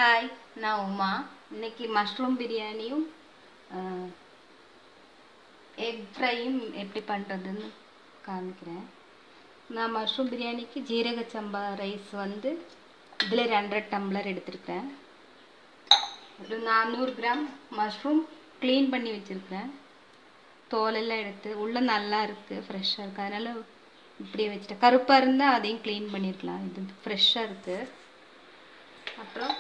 hi நான் உமா இன்னைக்கு mushroom பிரியாணியும் எக் ஃப்ரையும் எப்படி பண்ணுறதுன்னு காமிக்கிறேன் நான் மஷ்ரூம் பிரியாணிக்கு ஜீரக சம்பா ரைஸ் வந்து இதில் ரெண்டரை டம்ளர் எடுத்திருக்கேன் ஒரு நானூறு கிராம் மஷ்ரூம் க்ளீன் பண்ணி வச்சுருக்கிறேன் தோலெல்லாம் எடுத்து உள்ளே நல்லா இருக்குது ஃப்ரெஷ்ஷாக இருக்குது அதனால் இப்படியே வச்சுட்டேன் கருப்பாக இருந்தால் அதையும் க்ளீன் பண்ணியிருக்கலாம் இது ஃப்ரெஷ்ஷாக இருக்குது அப்புறம்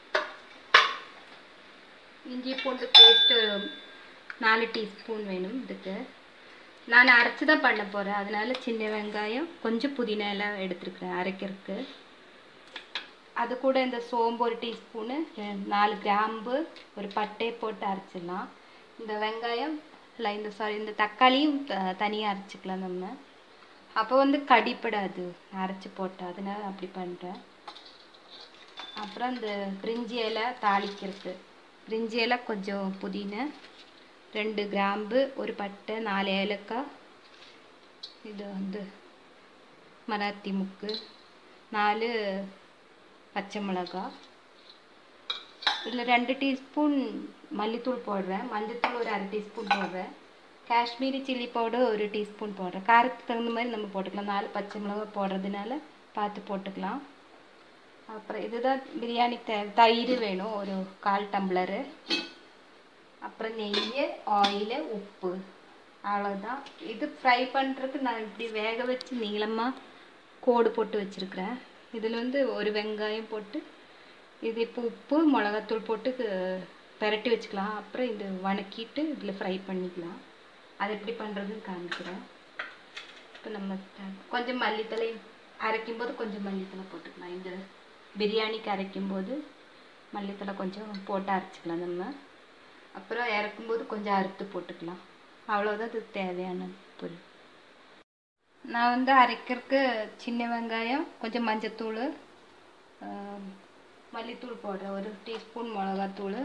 இஞ்சி பூண்டு பேஸ்ட்டு நாலு டீஸ்பூன் வேணும் இதுக்கு நான் அரைச்சி தான் பண்ண போகிறேன் அதனால சின்ன வெங்காயம் கொஞ்சம் புதினா எல்லாம் எடுத்துருக்குறேன் அரைக்கிறதுக்கு அது கூட இந்த சோம்பு ஒரு டீஸ்பூனு நாலு கிராம்பு ஒரு பட்டை போட்டு அரைச்சிடலாம் இந்த வெங்காயம் இல்லை இந்த சாரி இந்த தக்காளியும் தனியாக அரைச்சிக்கலாம் நம்ம அப்போ வந்து கடிப்படாது அரைச்சி போட்டால் அதனால அப்படி பண்ணுறேன் அப்புறம் இந்த பிரிஞ்சி இலை தாளிக்கிறது பிரிஞ்சி இலை கொஞ்சம் புதினா ரெண்டு கிராம்பு ஒரு பட்டை நாலு ஏலக்காய் இது வந்து மராத்தி முக்கு நாலு பச்சை மிளகாய் இதில் ரெண்டு டீஸ்பூன் மல்லித்தூள் போடுறேன் மஞ்சத்தூள் ஒரு அரை டீஸ்பூன் போடுறேன் காஷ்மீரி சில்லி பவுடர் ஒரு டீஸ்பூன் போடுறேன் காரத்துக்கு தகுந்த மாதிரி நம்ம போட்டுக்கலாம் நாலு பச்சை மிளகாய் போடுறதுனால பார்த்து போட்டுக்கலாம் அப்புறம் இதுதான் பிரியாணி த தயிர் வேணும் ஒரு கால் டம்ளரு அப்புறம் நெய் ஆயிலு உப்பு அவ்வளோதான் இது ஃப்ரை பண்ணுறதுக்கு நான் இப்படி வேக வச்சு நீளமாக கோடு போட்டு வச்சுருக்கிறேன் இதில் வந்து ஒரு வெங்காயம் போட்டு இது இப்போ உப்பு மிளகாத்தூள் போட்டு பெரட்டி வச்சுக்கலாம் அப்புறம் இது வணக்கிட்டு இதில் ஃப்ரை பண்ணிக்கலாம் அது எப்படி பண்ணுறதுன்னு காமிக்கிறேன் இப்போ நம்ம கொஞ்சம் மல்லித்தலை அரைக்கும்போது கொஞ்சம் மல்லித்தலை போட்டுக்கலாம் இந்த பிரியாணிக்கு அரைக்கும்போது மல்லித்தலை கொஞ்சம் போட்டு அரைச்சிக்கலாம் நம்ம அப்புறம் இறக்கும்போது கொஞ்சம் அறுத்து போட்டுக்கலாம் அவ்வளோதான் இது தேவையான பொருள் நான் வந்து அரைக்கிறதுக்கு சின்ன வெங்காயம் கொஞ்சம் மஞ்சத்தூள் மல்லித்தூள் போடுறேன் ஒரு டீஸ்பூன் மிளகாத்தூள்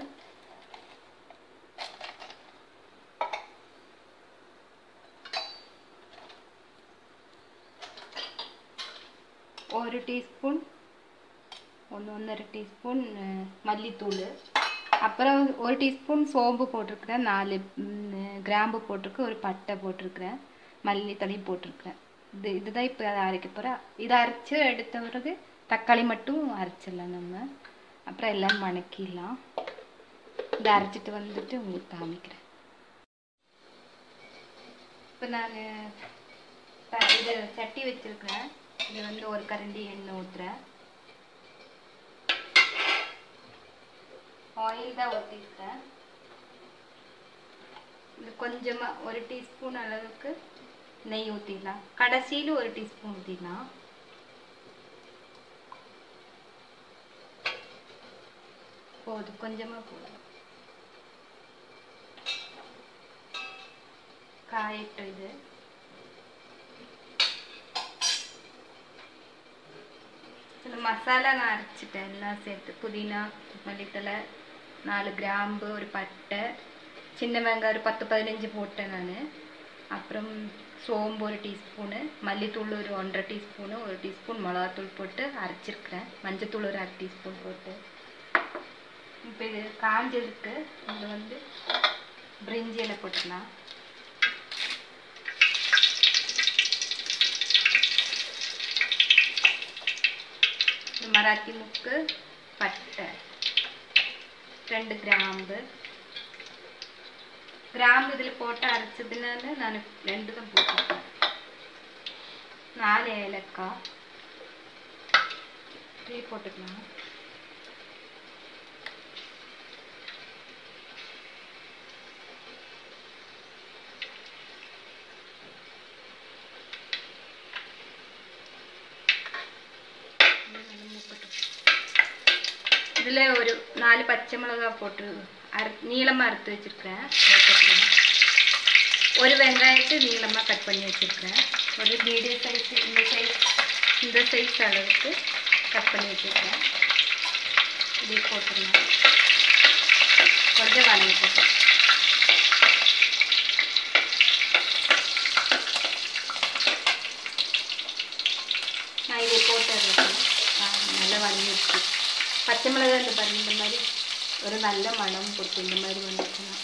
ஒரு டீஸ்பூன் ஒன்று ஒன்றரை டீஸ்பூன் மல்லித்தூள் அப்புறம் ஒரு டீஸ்பூன் சோம்பு போட்டிருக்கிறேன் நாலு கிராம்பு போட்டிருக்கு ஒரு பட்டை போட்டிருக்கிறேன் மல்லித்தலையும் போட்டிருக்கிறேன் இது இதுதான் இப்போ அதை அரைக்க போகிறேன் இதை அரைச்சி எடுத்த பிறகு தக்காளி மட்டும் அரைச்சிடலாம் நம்ம அப்புறம் எல்லாம் வணக்கிடலாம் இதை அரைச்சிட்டு வந்துட்டு உங்களுக்கு காமிக்கிறேன் இப்போ நான் இது சட்டி வச்சுருக்கிறேன் இது வந்து ஒரு கரண்டி எண்ணெய் ஊற்றுறேன் ஆயில் தான் ஊற்றிருக்கேன் இது கொஞ்சமாக ஒரு டீஸ்பூன் அளவுக்கு நெய் ஊற்றிடலாம் கடைசியில் ஒரு டீஸ்பூன் ஊற்றிடலாம் போதும் கொஞ்சமாக போதும் காயட்டும் இது சில மசாலா நான் அரைச்சிட்டேன் எல்லாம் சேர்த்து புதினா மல்லித்தலை நாலு கிராம்பு ஒரு பட்டை சின்ன வெங்காயம் ஒரு பத்து பதினஞ்சு போட்டேன் நான் அப்புறம் சோம்பு ஒரு டீஸ்பூனு மல்லித்தூள் ஒரு ஒன்றரை டீஸ்பூனு ஒரு டீஸ்பூன் மிளகாத்தூள் போட்டு அரைச்சிருக்கிறேன் மஞ்சத்தூள் ஒரு அரை டீஸ்பூன் போட்டு இப்போ இது காஞ்சதுக்கு இதில் வந்து பிரிஞ்சியில் போட்டுக்கலாம் மராத்தி முக்கு பட்டை ரெண்டு கிராம்பு கிராம்பு இதில் போட்டு அரைச்சதுனால நான் ரெண்டு தான் போட்டிருக்கேன் நாலு ஏலக்காய் இப்படி போட்டுக்கலாம் இதில் ஒரு நாலு பச்சை மிளகா போட்டு அறு நீளமாக அறுத்து வச்சுருக்கிறேன் ஒரு வெங்காயத்தை நீளமாக கட் பண்ணி வச்சுருக்கிறேன் ஒரு மீடியம் சைஸ் இந்த சைஸ் இந்த சைஸ் அளவுக்கு கட் பண்ணி வச்சுருக்கேன் இப்படி போட்டுருங்க கொஞ்சம் வணங்கி போட்டேன் நான் இதை போட்டுடுறேன் நல்லா வதங்கிடுச்சு பச்சை மிளகாய் இந்த பாருங்க இந்த மாதிரி ஒரு நல்ல மனம் கொடுக்கும் இந்த மாதிரி வந்துச்சுன்னா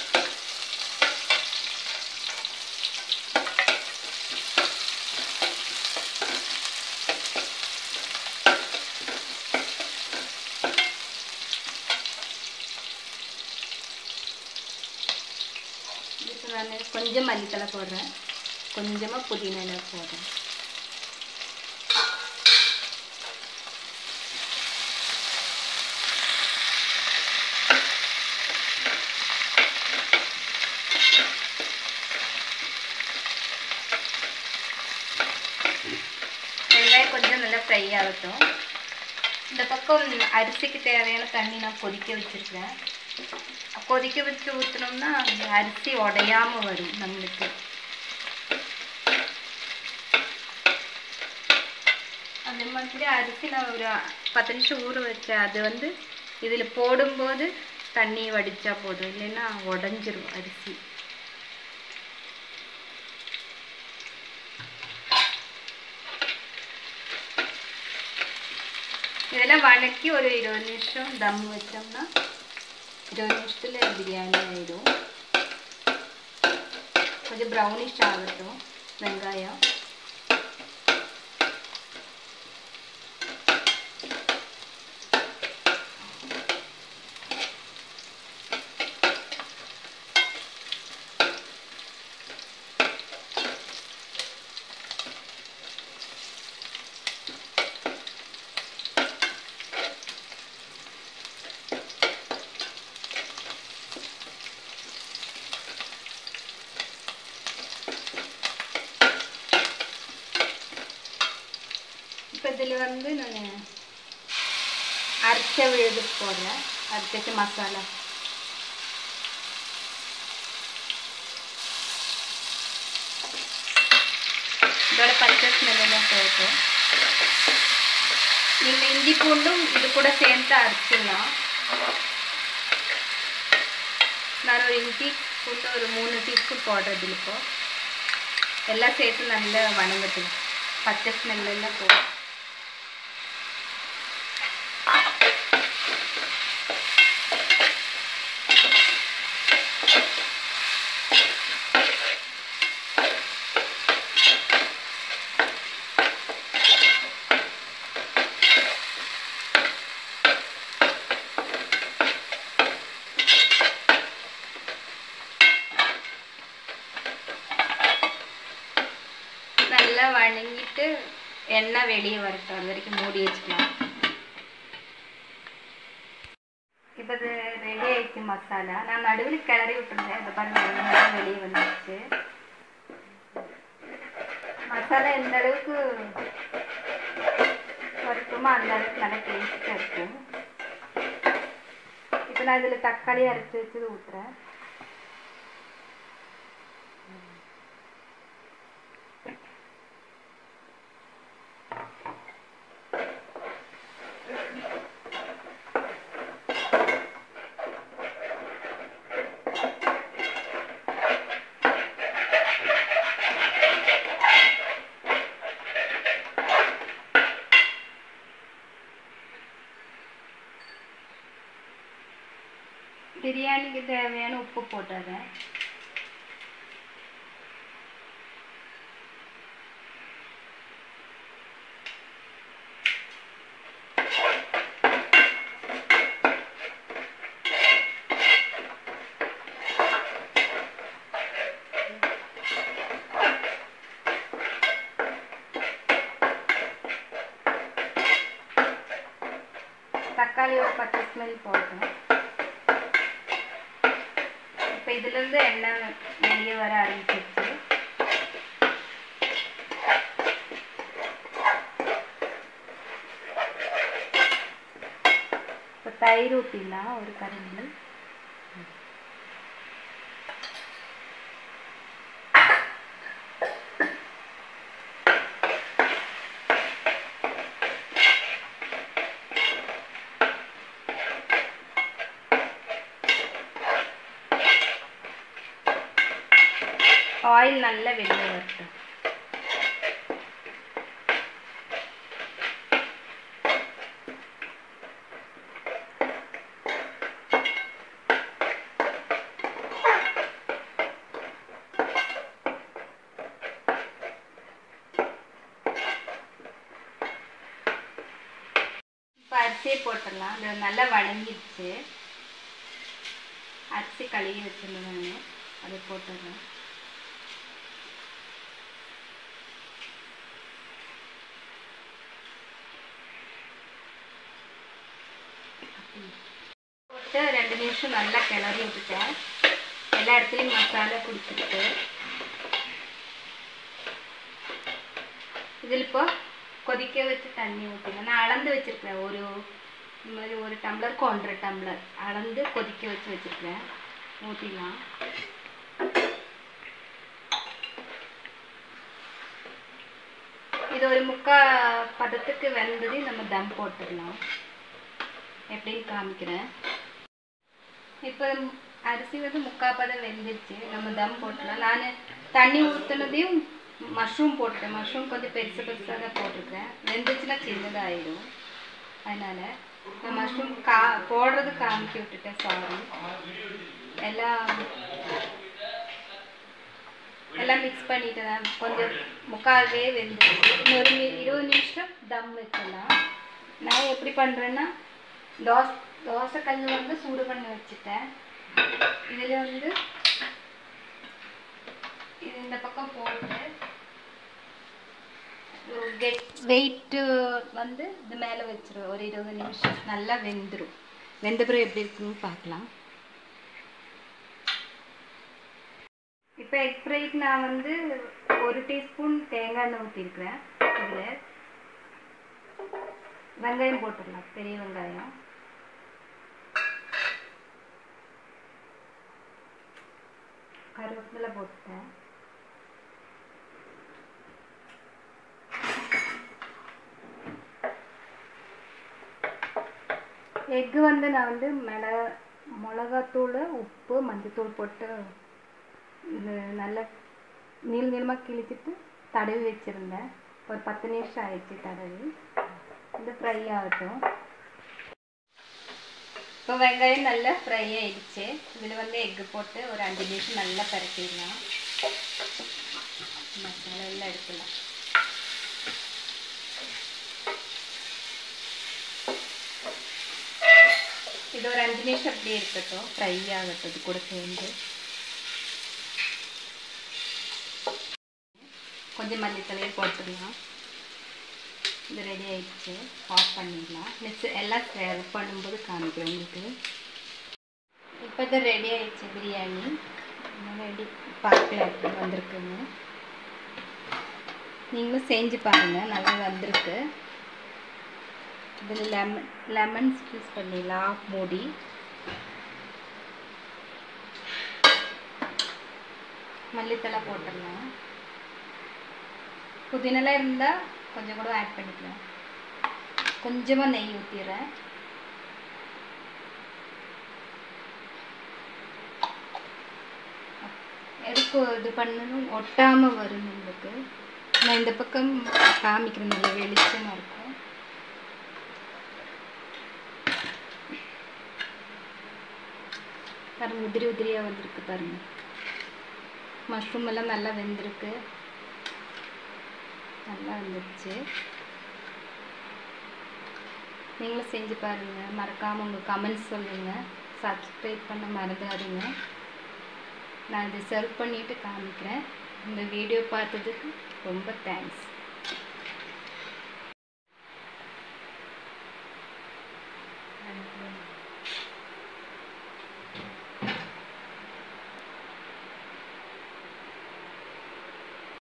இதுக்கு நான் கொஞ்சம் மல்லித்தலை போடுறேன் கொஞ்சமாக புதினா இலை போடுறேன் வெங்காயம் கொஞ்சம் நல்லா ஃப்ரை ஆகட்டும் இந்த பக்கம் அரிசிக்கு தேவையான தண்ணி நான் கொதிக்க வச்சுருக்கேன் கொதிக்க வச்சு ஊற்றினோம்னா அந்த அரிசி உடையாம வரும் நம்மளுக்கு அதே மாதிரி அரிசி நான் ஒரு பத்து நிமிஷம் ஊற வச்சேன் அது வந்து இதில் போடும்போது தண்ணி வடித்தா போதும் இல்லைன்னா உடஞ்சிரும் அரிசி இதெல்லாம் வணக்கி ஒரு இருபது நிமிஷம் தம் வச்சோம்னா இருபது நிமிஷத்தில் பிரியாணி ஆயிடும் கொஞ்சம் ப்ரௌனிஷ் ஆகட்டும் வெங்காயம் இப்போ இதில் வந்து நான் அரைச்ச விழுது போடுறேன் அரைச்ச மசாலா இதோட பச்சை ஸ்மெல் எல்லாம் போயிட்டு நீங்கள் இஞ்சி பூண்டும் இது கூட சேர்த்து அரைச்சிடலாம் நான் ஒரு இஞ்சி பூண்டு ஒரு மூணு டீஸ்பூன் போடுறது இப்போ எல்லாம் சேர்த்து நல்லா வணங்கட்டும் பச்சை ஸ்மெல் எல்லாம் போகும் நல்லா வணங்கிட்டு எண்ணெய் வெளியே வரட்டும் அது வரைக்கும் மூடி வச்சுக்கலாம் இப்போ இது ரெடி ஆயிடுச்சு மசாலா நான் நடுவில் கிளறி விட்டுருந்தேன் இந்த பாருங்க எண்ணெய் வெளியே வந்துடுச்சு மசாலா எந்த அளவுக்கு வறுக்குமோ அந்த அளவுக்கு நல்லா டேஸ்ட்டாக இருக்கும் இப்போ நான் இதில் தக்காளி அரைச்சி வச்சது ஊற்றுறேன் பிரியாணிக்கு தேவையான உப்பு போட்டுறேன் தக்காளி ஒரு பத்து ஸ்மெல் போட்டோம் இப்போ இதுலேருந்து எண்ணெய் வெளியே வர ஆரம்பிச்சிருச்சு இப்போ தயிர் ஊற்றிடலாம் ஒரு கரண்டி ஆயில் நல்லா வெளியே வரட்டும் அரிசியே போட்டுடலாம் அது நல்லா வணங்கிடுச்சு அரிசி கழுவி வச்சிருந்தேன் நான் அதை போட்டுடுறேன் போட்டு ரெண்டு நிமிஷம் நல்லா கிளறி விட்டுட்டேன் எல்லா இடத்துலையும் மசாலா கொடுத்துட்டு இதில் இப்போ கொதிக்க வச்சு தண்ணி ஊற்றினேன் நான் அளந்து வச்சுருக்கேன் ஒரு இந்த மாதிரி ஒரு டம்ளருக்கு ஒன்றரை டம்ளர் அளந்து கொதிக்க வச்சு வச்சுருக்கேன் ஊற்றிடலாம் இது ஒரு முக்கா பதத்துக்கு வெந்தது நம்ம தம் போட்டுடலாம் எப்படின்னு காமிக்கிறேன் இப்போ அரிசி வந்து முக்கா பதம் வெந்துருச்சு நம்ம தம் போட்டுடலாம் நான் தண்ணி ஊற்றுனதையும் மஷ்ரூம் போட்டுட்டேன் மஷ்ரூம் கொஞ்சம் பெருசு பெருசாக தான் போட்டிருக்கேன் வெந்துச்சுன்னா சின்னதாகிடும் அதனால் நான் மஷ்ரூம் கா போடுறது காமிக்க விட்டுட்டேன் சாரி எல்லாம் எல்லாம் மிக்ஸ் பண்ணிட்டேன் கொஞ்சம் முக்காவே வெந்துச்சு இன்னொரு நி- இருபது நிமிஷம் தம் வச்சிடலாம் நான் எப்படி பண்ணுறேன்னா தோசை தோசை கல் வந்து சூடு பண்ணி வச்சுட்டேன் இதில் வந்து இது இந்த பக்கம் போட்டு வெயிட்டு வந்து இது மேலே வச்சிருவேன் ஒரு இருபது நிமிஷம் நல்லா வெந்துடும் வெந்த பிறகு எப்படி இருக்குன்னு பார்க்கலாம் இப்போ எக் ஃப்ரைக்கு நான் வந்து ஒரு டீஸ்பூன் தேங்காய் எண்ணெய் ஊற்றிருக்கிறேன் இதில் வெங்காயம் போட்டுடலாம் பெரிய வெங்காயம் கருவேப்பிலை போட்டுட்டேன் எக்கு வந்து நான் வந்து மிள மிளகாத்தூள் உப்பு மஞ்சத்தூள் போட்டு இது நல்லா நீள் நீளமாக கிழிச்சிட்டு தடவி வச்சுருந்தேன் ஒரு பத்து நிமிஷம் ஆயிடுச்சு தடவி இது ஃப்ரை ஆகட்டும் இப்போ வெங்காயம் நல்லா ஃப்ரை ஆயிடுச்சு இதில் வந்து எக்கு போட்டு ஒரு அஞ்சு நிமிஷம் நல்லா பரட்டிடலாம் மசாலா எல்லாம் எடுக்கலாம் இது ஒரு அஞ்சு நிமிஷம் அப்படியே இருக்கட்டும் ஃப்ரை ஆகட்டும் இது கூட சேர்ந்து கொஞ்சம் மல்லித்தலையும் போட்டுடலாம் இது ரெடி ஆயிடுச்சு ஆஃப் பண்ணிடலாம் நெக்ஸ்ட் எல்லாம் சர்வ் பண்ணும்போது காமிக்கிறேன் உங்களுக்கு இப்போ இது ரெடி ஆயிடுச்சு பிரியாணி ரெடி பார்க்கலாம் எப்படி வந்திருக்குன்னு நீங்களும் செஞ்சு பாருங்கள் நல்லா வந்திருக்கு இதில் லெமன் லெமன் ஸ்க்யூஸ் பண்ணிடலாம் ஆஃப் மூடி மல்லித்தலை போட்டுடலாம் புதினெல்லாம் இருந்தால் கொஞ்சம் கூட ஆட் பண்ணிக்கலாம் கொஞ்சமாக நெய் ஊற்றிடுறேன் எதுக்கு இது பண்ணணும் ஒட்டாமல் வரும் உங்களுக்கு நான் இந்த பக்கம் காமிக்கிறேன் நல்ல வெளிச்சமாக இருக்கும் பாருங்க உதிரி உதிரியாக வந்திருக்கு பாருங்க மஷ்ரூம் எல்லாம் நல்லா வெந்திருக்கு நல்லா வந்துருச்சு நீங்களும் செஞ்சு பாருங்கள் மறக்காமல் உங்கள் கமெண்ட்ஸ் சொல்லுங்கள் சப்ஸ்கிரைப் பண்ண மறந்துடாதீங்க நான் இதை சர்வ் பண்ணிவிட்டு காமிக்கிறேன் இந்த வீடியோ பார்த்ததுக்கு ரொம்ப தேங்க்ஸ்